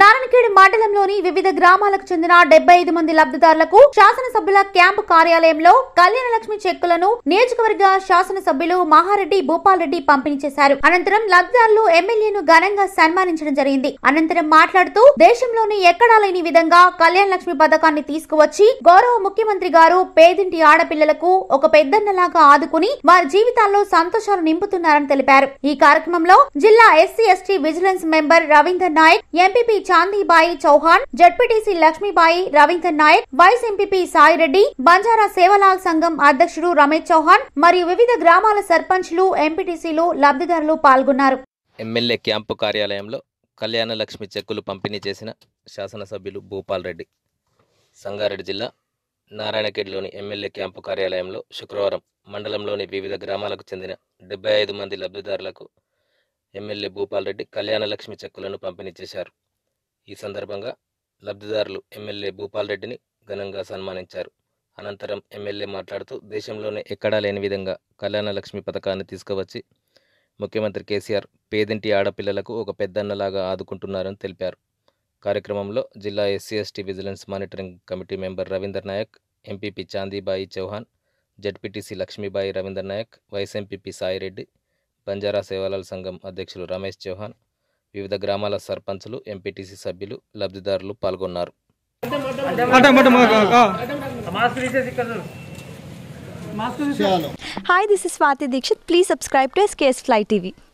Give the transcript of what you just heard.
నారాయణఖేడ్ మండలంలోని వివిధ గ్రామాలకు చెందిన డెబ్బై ఐదు మంది లబ్ధిదారులకు శాసనసభ్యుల క్యాంపు కార్యాలయంలో కళ్యాణ లక్ష్మి చెక్కులను నియోజకవర్గ శాసనసభ్యులు మహారెడ్డి భూపాల్ రెడ్డి పంపిణీ చేశారు అనంతరం లబ్ధిదారులు ఎమ్మెల్యేను ఘనంగా సన్మానించడం జరిగింది అనంతరం మాట్లాడుతూ దేశంలోని ఎక్కడా లేని విధంగా కళ్యాణ లక్ష్మి పథకాన్ని తీసుకువచ్చి గౌరవ ముఖ్యమంత్రి గారు పేదింటి ఆడపిల్లలకు ఒక పెద్దన్నలాగా ఆదుకుని వారి జీవితాల్లో సంతోషాలు నింపుతున్నారని తెలిపారు ఈ కార్యక్రమంలో జిల్లా SC ST vigilance member Ravinder Nayak MPP Chandibai Chauhan ZPTC Lakshmibai Ravinder Nayak vice MPP Saireddy Banjara Sevalal సంఘం అధ్యక్షుడు రమేష్ చౌహాన్ మరియు వివిధ గ్రామాల సర్పంచ్లు ఎంపీటీసీలు లబ్ధిదారులు పాల్గొన్నారు ఎమ్మెల్యే క్యాంపు కార్యాలయంలో కళ్యాణ లక్ష్మి చెక్కులు పంపిణీ చేసిన శాసనసభ్యులు భూపాల్ రెడ్డి సంగారెడ్డి జిల్లా నారాయణఖేడ్లోని ఎమ్మెల్యే క్యాంపు కార్యాలయంలో శుక్రవారం మండలంలోని వివిధ గ్రామాలకు చెందిన డెబ్బై ఐదు మంది లబ్ధిదారులకు ఎమ్మెల్యే భూపాల్ రెడ్డి కళ్యాణ లక్ష్మి చెక్కులను పంపిణీ చేశారు ఈ సందర్భంగా లబ్ధిదారులు ఎమ్మెల్యే భూపాల్ రెడ్డిని ఘనంగా సన్మానించారు అనంతరం ఎమ్మెల్యే మాట్లాడుతూ దేశంలోనే ఎక్కడా లేని విధంగా కళ్యాణ లక్ష్మి పథకాన్ని తీసుకువచ్చి ముఖ్యమంత్రి కేసీఆర్ పేదింటి ఆడపిల్లలకు ఒక పెద్దన్నలాగా ఆదుకుంటున్నారని తెలిపారు కార్యక్రమంలో జిల్లా SC ST vigilance monitoring committee member Ravinder Nayak MPP Chandibai Chauhan ZPTC Lakshmibai Ravinder Nayak vice MPP Saireddy Banjara Sevalal సంఘం అధ్యక్షులు రమేష్ చౌహాన్ వివిధ గ్రామాల సర్పంచులు ఎంపీటీసీ సభ్యులు లబ్ధిదారులు పాల్గొన్నారు అంటే మాట Hi, this is Swati Dikshit. Please subscribe to SKS Fly TV.